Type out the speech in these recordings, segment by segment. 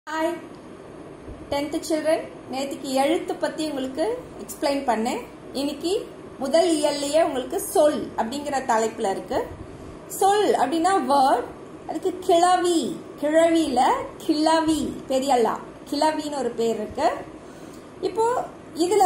hi tenth children நேற்றுக்கு எழுத்து பற்றி உங்களுக்கு எக்ஸ்பிளைன் பண்ணேன் இன்னைக்கு முதல் இயல்லையே உங்களுக்கு சொல் அப்படிங்கிற தலைப்பில் இருக்கு சொல் அப்படின்னா வேர்ட் அதுக்கு கிளவி கிழவியில் கிளவி பெரியல்லா கிளவின்னு ஒரு பேர் இருக்கு இப்போ இதில்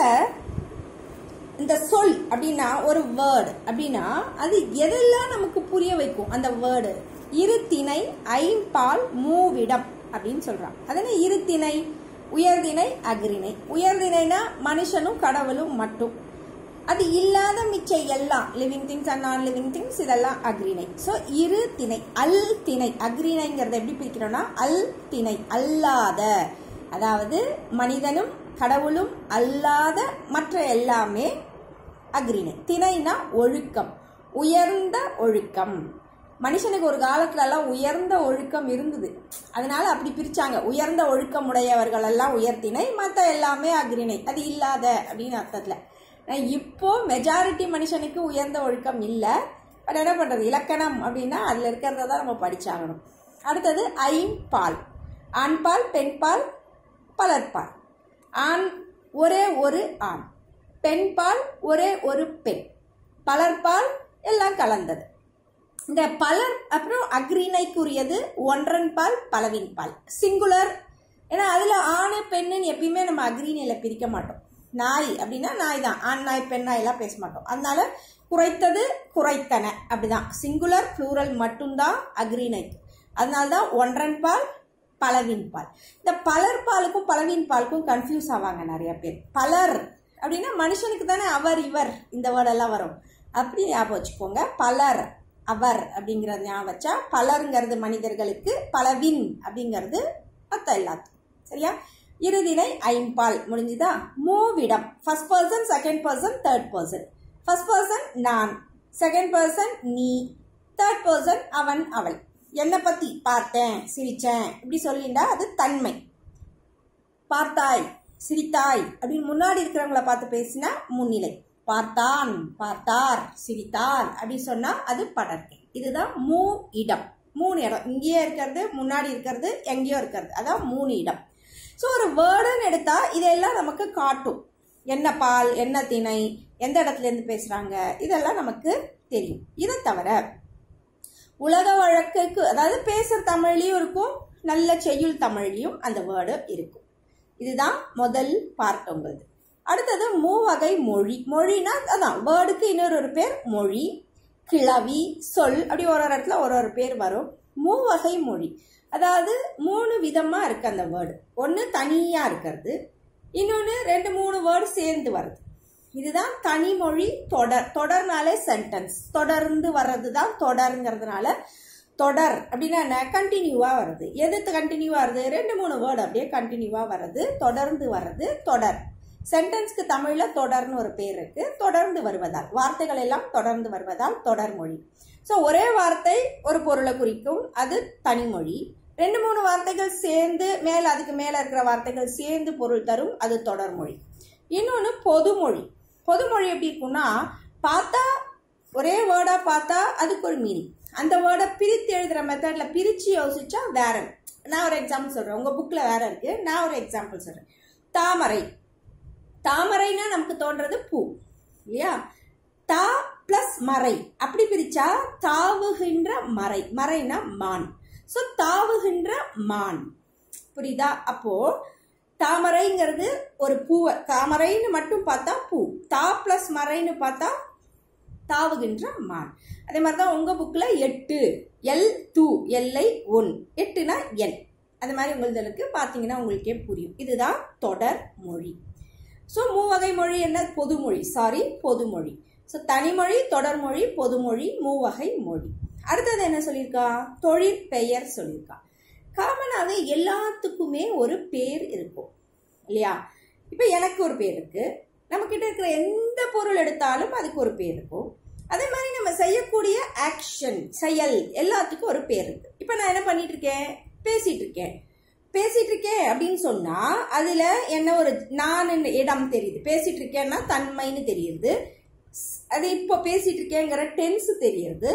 இந்த சொல் அப்படின்னா ஒரு வேர்டு அப்படின்னா அது எதெல்லாம் நமக்கு புரிய வைக்கும் அந்த வேர்டு இருத்திணை ஐம்பால் மூவிடம் அப்படின்னு சொல்றான் அதனை இருத்திணை உயர்திணை அக்ரிணை உயர்திணைனா மனுஷனும் கடவுளும் மட்டும் அது இல்லாத மிச்ச எல்லாம் living things and non living things இதெல்லாம் அக்ரிணை ஸோ இரு திணை அல் திணை அக்ரிணைங்கிறத எப்படி பிரிக்கிறோம்னா அல் திணை அல்லாத அதாவது மனிதனும் கடவுளும் அல்லாத மற்ற எல்லாமே அக்ரிணை திணைனா ஒழுக்கம் உயர்ந்த ஒழுக்கம் மனுஷனுக்கு ஒரு காலத்துல எல்லாம் உயர்ந்த ஒழுக்கம் இருந்தது அதனால அப்படி பிரிச்சாங்க உயர்ந்த ஒழுக்கம் உடையவர்கள் எல்லாம் உயர்த்தினை மற்ற எல்லாமே அக்ரிணை அது இல்லாத அப்படின்னு அர்த்தத்துல ஆனா இப்போ மெஜாரிட்டி மனுஷனுக்கு உயர்ந்த ஒழுக்கம் இல்லை பட் என்ன பண்றது இலக்கணம் அப்படின்னா அதுல இருக்கிறத தான் நம்ம படிச்சாகணும் அடுத்தது ஐம்பால் ஆண்பால் பெண்பால் பலர்பால் ஆண் ஒரே ஒரு ஆண் பெண்பால் ஒரே ஒரு பெண் பலர்பால் எல்லாம் கலந்தது இந்த பலர் அப்புறம் அக்ரிணைக்குரியது ஒன்றன் பால் பலவின் பால் சிங்குலர் ஏன்னா அதில் ஆணு பெண்ணுன்னு எப்பயுமே நம்ம அக்ரிணையில் பிரிக்க மாட்டோம் நாய் அப்படின்னா நாய் தான் ஆண் நாய் பெண் நாய் எல்லாம் பேச மாட்டோம் அதனால குறைத்தது குறைத்தன அப்படிதான் சிங்குலர் ப்ளூரல் மட்டும்தான் அக்ரிணைக்கு அதனால தான் ஒன்றன் பால் பலவின் பால் இந்த பலர் பாலுக்கும் பலவின் பாலுக்கும் கன்ஃபியூஸ் ஆவாங்க நிறைய பேர் பலர் அப்படின்னா மனுஷனுக்கு தானே அவர் இவர் இந்த வேர்டெல்லாம் வரும் அப்படி ஞாபகம் வச்சுக்கோங்க பலர் அவர் அப்படிங்கிறது ஞாபகம் வச்சா பலருங்கிறது மனிதர்களுக்கு பலவின் அப்படிங்கிறது மற்ற எல்லாத்துக்கும் சரியா இறுதினை ஐம்பால் முடிஞ்சுதா மூவிடம் first person second person third person first person நான் செகண்ட் பர்சன் நீ தேர்ட் பர்சன் அவன் அவள் என்னை பத்தி பார்த்தேன் சிரிச்சேன் இப்படி சொல்லிண்டா அது தன்மை பார்த்தாய் சிரித்தாய் அப்படின்னு முன்னாடி இருக்கிறவங்கள பார்த்து பேசினா முன்னிலை பார்த்தான் பார்த்தார் சிரித்தார் அப்படி சொன்னா அது படர்க்கை இதுதான் மூ இடம் மூணு இடம் இங்கேயே இருக்கிறது முன்னாடி இருக்கிறது எங்கேயோ இருக்கிறது அதான் மூணு இடம் ஸோ ஒரு வேர்டுன்னு எடுத்தா இதெல்லாம் நமக்கு காட்டும் என்ன பால் என்ன திணை எந்த இடத்துல இருந்து பேசுறாங்க இதெல்லாம் நமக்கு தெரியும் இதை தவிர உலக வழக்குக்கு அதாவது பேசுற தமிழ்லையும் இருக்கும் நல்ல செய்யுள் தமிழ்லையும் அந்த வேர்டு இருக்கும் இதுதான் முதல் பார்ட் உங்களது அடுத்தது மூவகை மொழி மொழினா அதான் வேர்டுக்கு இன்னொரு ஒரு பேர் மொழி கிளவி சொல் அப்படி ஒரு ஒரு இடத்துல ஒரு ஒரு பேர் வரும் மூவகை மொழி அதாவது மூணு விதமா இருக்கு அந்த வேர்டு ஒன்று தனியா இருக்கிறது இன்னொன்று ரெண்டு மூணு வேர்டு சேர்ந்து வருது இதுதான் தனிமொழி தொடர் தொடர்னாலே சென்டென்ஸ் தொடர்ந்து வர்றது தான் தொடருங்கிறதுனால தொடர் அப்படின்னா என்ன கண்டினியூவா வருது எது கண்டினியூவா வருது ரெண்டு மூணு வேர்டு அப்படியே கண்டினியூவா வருது தொடர்ந்து வர்றது தொடர் சென்டென்ஸ்க்கு தமிழ்ல தொடர்னு ஒரு பேர் இருக்கு தொடர்ந்து வருவதால் வார்த்தைகள் எல்லாம் தொடர்ந்து வருவதால் தொடர்மொழி ஸோ ஒரே வார்த்தை ஒரு பொருளை குறிக்கும் அது தனிமொழி ரெண்டு மூணு வார்த்தைகள் சேர்ந்து மேல அதுக்கு மேல இருக்கிற வார்த்தைகள் சேர்ந்து பொருள் தரும் அது தொடர்மொழி இன்னொன்று பொதுமொழி பொதுமொழி எப்படி இருக்கும்னா பார்த்தா ஒரே வேர்டா பார்த்தா அதுக்கு ஒரு மீனிங் அந்த வேர்டை பிரித்து எழுதுற மெத்தட்ல பிரிச்சு யோசிச்சா வேற நான் ஒரு எக்ஸாம்பிள் சொல்றேன் உங்க புக்ல வேற இருக்கு நான் ஒரு எக்ஸாம்பிள் சொல்றேன் தாமரை தாமரைனா நமக்கு தோன்றது பூ இல்லையா தா பிளஸ் மறை அப்படி பிரிச்சா தாவுகின்ற மறை மறைனா மான் ஸோ தாவுகின்ற மான் புரியுதா அப்போ தாமரைங்கிறது ஒரு பூவை தாமரைன்னு மட்டும் பார்த்தா பூ தா பிளஸ் மறைன்னு பார்த்தா தாவுகின்ற மான் அதே மாதிரி தான் உங்க புக்ல எட்டு எல் தூ எல்லை ஒன் எட்டுனா எல் அது மாதிரி உங்களுக்கு பார்த்தீங்கன்னா உங்களுக்கே புரியும் இதுதான் தொடர் மொழி ஸோ மூவகை மொழி என்ன பொதுமொழி சாரி பொதுமொழி ஸோ தனிமொழி தொடர்மொழி பொதுமொழி மூவகை மொழி அடுத்தது என்ன சொல்லியிருக்கா தொழிற்பெயர் சொல்லியிருக்கா காமனாக எல்லாத்துக்குமே ஒரு பேர் இருக்கும் இல்லையா இப்போ எனக்கு ஒரு பேர் இருக்கு நம்ம கிட்ட இருக்கிற எந்த பொருள் எடுத்தாலும் அதுக்கு ஒரு பேர் இருக்கும் அதே மாதிரி நம்ம செய்யக்கூடிய ஆக்ஷன் செயல் எல்லாத்துக்கும் ஒரு பேர் இருக்கு இப்போ நான் என்ன பண்ணிட்டு இருக்கேன் பேசிட்டு இருக்கேன் பேசிட்டு இருக்கேன் அப்படின்னு சொன்னா அதுல என்ன ஒரு நான் இடம் தெரியுது பேசிட்டு இருக்கேன்னா தன்மைன்னு தெரியுது அது இப்போ பேசிட்டு இருக்கேங்கிற டென்ஸ் தெரியுது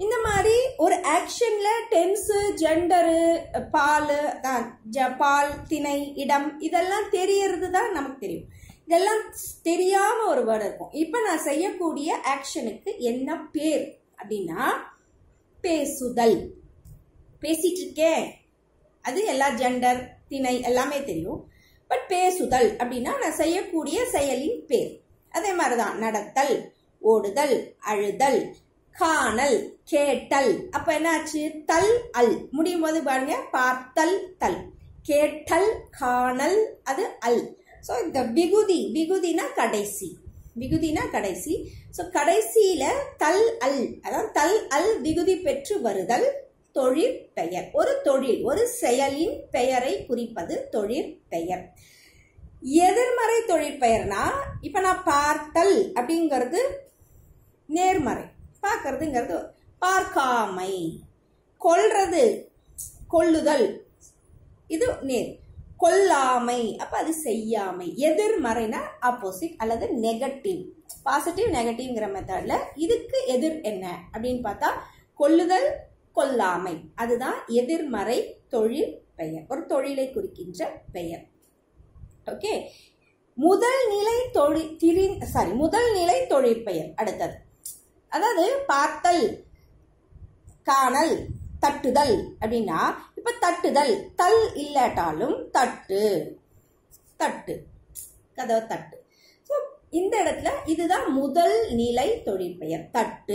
இந்த மாதிரி ஒரு ஆக்ஷன்ல டென்ஸு ஜெண்டரு பால் தான் ஜ- பால் திணை இடம் இதெல்லாம் தெரியறது தான் நமக்கு தெரியும் இதெல்லாம் தெரியாம ஒரு வேர்டு இருக்கும் இப்போ நான் செய்யக்கூடிய ஆக்ஷனுக்கு என்ன பேர் அப்படின்னா பேசுதல் பேசிட்டு இருக்கேன் அது எல்லா ஜெண்டர் திணை எல்லாமே தெரியும் பட் பேசுதல் அப்படின்னா நான் செய்யக்கூடிய செயலின் பேர் அதே மாதிரி தான் நடத்தல் ஓடுதல் அழுதல் காணல் கேட்டல் அப்ப என்னாச்சு தல் அல் முடியும் போது பாருங்க பார்த்தல் தல் கேட்டல் காணல் அது அல் ஸோ இந்த விகுதி விகுதினா கடைசி விகுதினா கடைசி ஸோ கடைசியில தல் அல் அதாவது தல் அல் விகுதி பெற்று வருதல் தொழிற் பெயர் ஒரு தொழில் ஒரு செயலின் பெயரை குறிப்பது தொழிற் பெயர் எதிர்மறை தொழிற்பெயர்னா இப்ப நான் பார்த்தல் அப்படிங்கிறது நேர்மறை பார்க்கறதுங்கிறது பார்க்காமை கொல்றது கொல்லுதல் இது நேர் கொல்லாமை அப்ப அது செய்யாமை எதிர்மறைனா ஆப்போசிட் அல்லது நெகட்டிவ் பாசிட்டிவ் நெகட்டிவ்ங்கிற மெத்தட்ல இதுக்கு எதிர் என்ன அப்படின்னு பார்த்தா கொல்லுதல் கொல்லாமை அதுதான் எதிர்மறை தொழில் பெயர் ஒரு தொழிலை குறிக்கின்ற பெயர் ஓகே முதல் நிலை தொழில் திரி சாரி முதல் நிலை தொழிற்பெயர் அடுத்தது அதாவது பார்த்தல் காணல் தட்டுதல் அப்படின்னா இப்ப தட்டுதல் தல் இல்லாட்டாலும் தட்டு தட்டு கதவை தட்டு ஸோ இந்த இடத்துல இதுதான் முதல் நிலை தொழிற்பெயர் தட்டு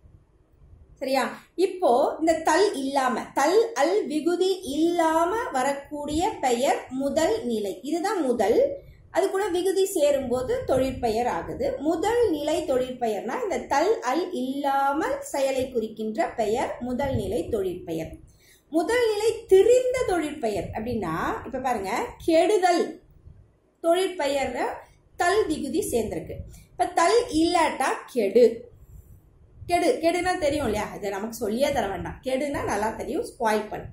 சரியா இப்போ இந்த தல் இல்லாம தல் அல் விகுதி இல்லாம வரக்கூடிய பெயர் முதல் நிலை இதுதான் முதல் அது கூட விகுதி சேரும்போது தொழிற்பெயர் ஆகுது முதல் நிலை தொழிற்பெயர்னா இந்த தல் அல் இல்லாமல் செயலை குறிக்கின்ற பெயர் முதல் நிலை தொழிற்பெயர் முதல் நிலை திரிந்த தொழிற்பெயர் அப்படின்னா இப்ப பாருங்க கெடுதல் தொழிற்பெயர் தல் விகுதி சேர்ந்திருக்கு இப்ப தல் இல்லாட்டா கெடு கெடு கெடுனா தெரியும் இல்லையா இதை நமக்கு சொல்லியே தர வேண்டாம் கெடுனா நல்லா தெரியும் ஸ்பாயில் பண்ணு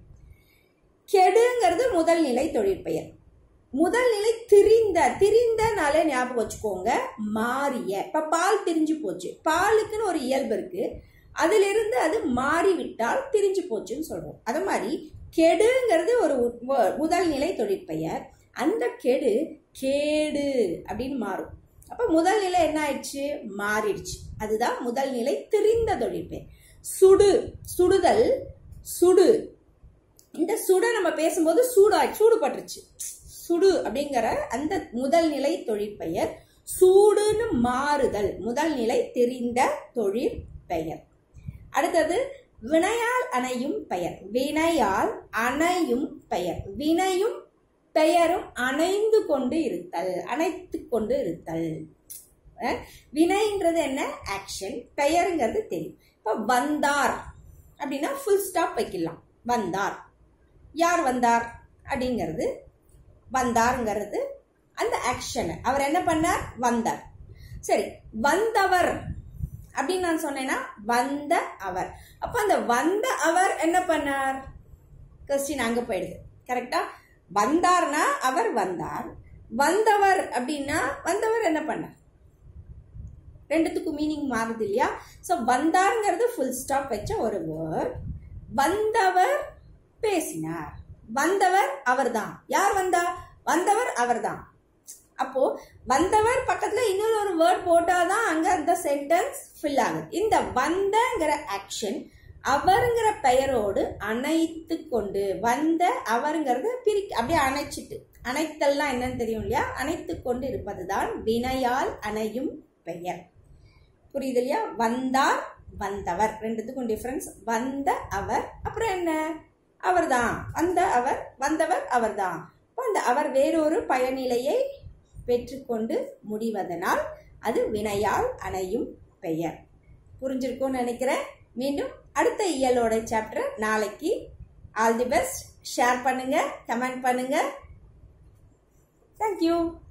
கெடுங்கிறது முதல் நிலை தொழிற்பெயர் முதல் நிலை திரிந்த திரிந்தனாலே ஞாபகம் வச்சுக்கோங்க மாறிய இப்ப பால் திரிஞ்சு போச்சு பாலுக்குன்னு ஒரு இயல்பு இருக்கு அதுல இருந்து அது மாறிவிட்டால் திரிஞ்சு போச்சுன்னு சொல்றோம் அது மாதிரி கெடுங்கிறது ஒரு உ- முதல் நிலை தொழிற்பெயர் அந்த கெடு கேடு அப்படின்னு மாறும் அப்ப முதல் நிலை என்ன ஆயிடுச்சு மாறிடுச்சு அதுதான் முதல் நிலை திரிந்த தொழிற்பெயர் சுடு சுடுதல் சுடு இந்த சுட நம்ம பேசும்போது சூடா சூடுபட்டுருச்சு சுடு அப்படிங்கிற அந்த முதல் நிலை தொழிற்பெயர் சூடுன்னு மாறுதல் முதல் நிலை தெரிந்த தொழிற்பெயர் அடுத்தது வினையால் அணையும் பெயர் வினையால் அணையும் பெயர் வினையும் பெயரும் அணைந்து கொண்டு இருத்தல் அணைத்து கொண்டு இருத்தல் அஹ் வினைங்கிறது என்ன ஆக்ஷன் பெயருங்கிறது தெரியும் இப்ப வந்தார் அப்படின்னா ஃபுல் ஸ்டாப் வைக்கலாம் வந்தார் யார் வந்தார் அப்படிங்கிறது வந்தாருங்கிறது அந்த ஆக்ஷன் அவர் என்ன பண்ணார் வந்தார் சரி வந்தவர் அப்படின்னு நான் சொன்னேன்னா வந்த அவர் அப்ப அந்த வந்த அவர் என்ன பண்ணார் கொஸ்டின் அங்க போயிடுது கரெக்டா வந்தார்னா அவர் வந்தார் வந்தவர் அப்படின்னா வந்தவர் என்ன பண்ணார் ரெண்டுத்துக்கும் மீனிங் மாறுது இல்லையா ஸோ வந்தாருங்கிறது ஃபுல் ஸ்டாப் வச்ச ஒரு வேர்ட் வந்தவர் பேசினார் வந்தவர் அவர்தான் யார் வந்தா வந்தவர் அவர்தான் அப்போ வந்தவர் பக்கத்துல இன்னொரு ஒரு வேர்ட் போட்டாதான் அங்க அந்த சென்டென்ஸ் ஃபில் ஆகுது இந்த வந்தங்கிற ஆக்ஷன் அவருங்கிற பெயரோடு அணைத்து கொண்டு வந்த அவருங்கிறது பிரி அப்படியே அணைச்சிட்டு அணைத்தல்லாம் என்னன்னு தெரியும் இல்லையா அணைத்து கொண்டு இருப்பதுதான் வினையால் அணையும் பெயர் புரியுது இல்லையா வந்தார் வந்தவர் ரெண்டுத்துக்கும் டிஃபரன்ஸ் வந்த அவர் அப்புறம் என்ன அவர்தான் வந்த அவர் வந்தவர் அவர்தான் அப்ப அந்த அவர் வேறொரு பயனிலையை பெற்றுக்கொண்டு முடிவதனால் அது வினையால் அணையும் பெயர் புரிஞ்சிருக்கும்னு நினைக்கிறேன் மீண்டும் அடுத்த இயலோட சாப்டர் நாளைக்கு ஆல் தி பெஸ்ட் ஷேர் பண்ணுங்க கமெண்ட் பண்ணுங்க தேங்க்யூ